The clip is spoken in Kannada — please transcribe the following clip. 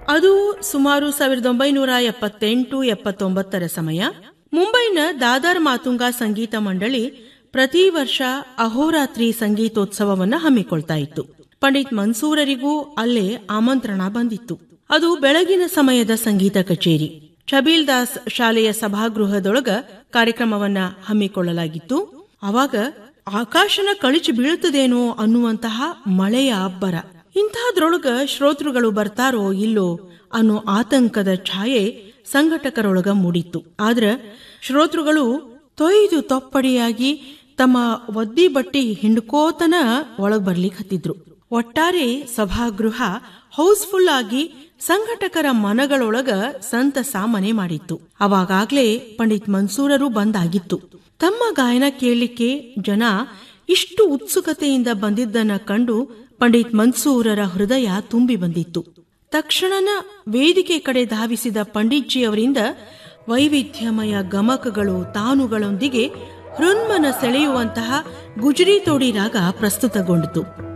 ಅದು ಸುಮಾರು ಸಾವಿರದ ಒಂಬೈನೂರ ಎಪ್ಪತ್ತೆಂಟು ಎಪ್ಪತ್ತೊಂಬತ್ತರ ಸಮಯ ಮುಂಬೈನ ದಾದರ್ ಮಾತುಂಗ ಸಂಗೀತ ಮಂಡಳಿ ಪ್ರತಿ ವರ್ಷ ಅಹೋರಾತ್ರಿ ಸಂಗೀತೋತ್ಸವವನ್ನ ಹಮ್ಮಿಕೊಳ್ತಾ ಇತ್ತು ಪಂಡಿತ್ ಮನ್ಸೂರರಿಗೂ ಅಲ್ಲೇ ಆಮಂತ್ರಣ ಬಂದಿತ್ತು ಅದು ಬೆಳಗಿನ ಸಮಯದ ಸಂಗೀತ ಕಚೇರಿ ಛಬೀಲ್ ದಾಸ್ ಶಾಲೆಯ ಸಭಾಗೃಹದೊಳಗ ಕಾರ್ಯಕ್ರಮವನ್ನ ಹಮ್ಮಿಕೊಳ್ಳಲಾಗಿತ್ತು ಅವಾಗ ಆಕಾಶನ ಕಳಿಚಿ ಬೀಳುತ್ತದೇನೋ ಅನ್ನುವಂತಹ ಮಳೆಯ ಅಬ್ಬರ ಇಂತಹದ್ರೊಳಗ ಶ್ರೋತೃಗಳು ಬರ್ತಾರೋ ಇಲ್ಲೋ ಅನ್ನೋ ಆತಂಕದ ಛಾಯೆ ಸಂಘಟಕರೊಳಗ ಮೂಡಿತ್ತು ಆದ್ರ ಶ್ರೋತೃಗಳು ತೊಯ್ದು ತೊಪ್ಪಡಿಯಾಗಿ ತಮ್ಮ ಒದ್ದಿ ಬಟ್ಟಿ ಹಿಂಡ್ಕೋತನ ಒಳಗ್ ಬರ್ಲಿಕ್ಕೆ ಹತ್ತಿದ್ರು ಒಟ್ಟಾರೆ ಸಭಾಗೃಹ ಹೌಸ್ಫುಲ್ ಆಗಿ ಸಂಘಟಕರ ಮನಗಳೊಳಗ ಸಂತಸ ಮನೆ ಮಾಡಿತ್ತು ಅವಾಗಾಗ್ಲೇ ಪಂಡಿತ್ ಮನ್ಸೂರರು ಬಂದಾಗಿತ್ತು ತಮ್ಮ ಗಾಯನ ಕೇಳಲಿಕ್ಕೆ ಜನ ಇಷ್ಟು ಉತ್ಸುಕತೆಯಿಂದ ಬಂದಿದ್ದನ್ನ ಕಂಡು ಪಂಡಿತ್ ಮನ್ಸೂರರ ಹೃದಯ ತುಂಬಿ ಬಂದಿತ್ತು ತಕ್ಷಣನ ವೇದಿಕೆ ಕಡೆ ಧಾವಿಸಿದ ಪಂಡಿತ್ಜಿ ಅವರಿಂದ ವೈವಿಧ್ಯಮಯ ಗಮಕಗಳು ತಾನುಗಳೊಂದಿಗೆ ಹೃನ್ಮನ ಸೆಳೆಯುವಂತಹ ಗುಜರಿ ತೋಡಿ ರಾಗ ಪ್ರಸ್ತುತಗೊಂಡಿತು